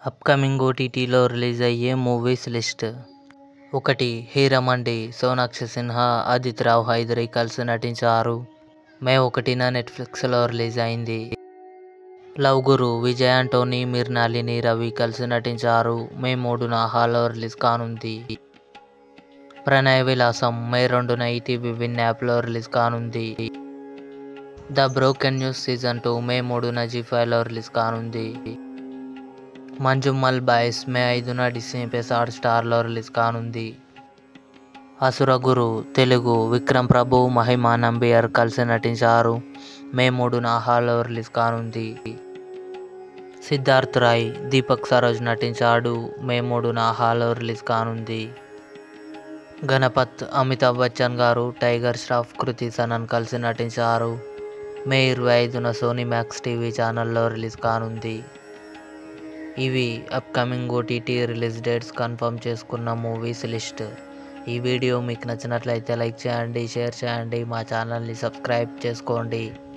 upcoming ఓటీటీలో release అయ్యే movies list ఒకటి హీరమండి సోనాక్షి సిన్హా ఆదిత్ రావ్ హైదరి కలిసి నటించారు మే ఒకటిన నెట్ఫ్లిక్స్లో రిలీజ్ అయింది లవ్ గురు విజయ్ ఆంటోనీ మిర్నాలిని రవి కలిసి నటించారు మే మూడున హాల్లో రిలీజ్ కానుంది ప్రణయ విలాసం మే రెండున ఈటీవీ విన్ యాప్లో రిలీజ్ కానుంది the broken news season two May మూడున జీ ఫైవ్లో రిలీజ్ కానుంది మంజుమ్మల్ బాయ్స్ మే ఐదున డిస్నీ ప్లస్ హాట్ స్టార్లో రిలీజ్ కానుంది అసురగురు తెలుగు విక్రమ్ ప్రభు మహిమా నంబియర్ కలిసి నటించారు మే మూడున హాల్లో రిలీజ్ కానుంది సిద్ధార్థ్ రాయ్ దీపక్ సరోజ్ నటించాడు మే మూడున హాల్లో రిలీజ్ కానుంది గణపత్ అమితాబ్ బచ్చన్ గారు టైగర్ ష్రాఫ్ కృతి సనన్ కలిసి నటించారు మే ఇరవై ఐదున సోనీ మ్యాక్స్ టీవీ ఛానల్లో రిలీజ్ కానుంది ఇవి upcoming OTT release dates confirm చేసుకున్న మూవీస్ లిస్ట్ ఈ వీడియో మీకు నచ్చినట్లయితే లైక్ చేయండి షేర్ చేయండి మా ఛానల్ని సబ్స్క్రైబ్ చేసుకోండి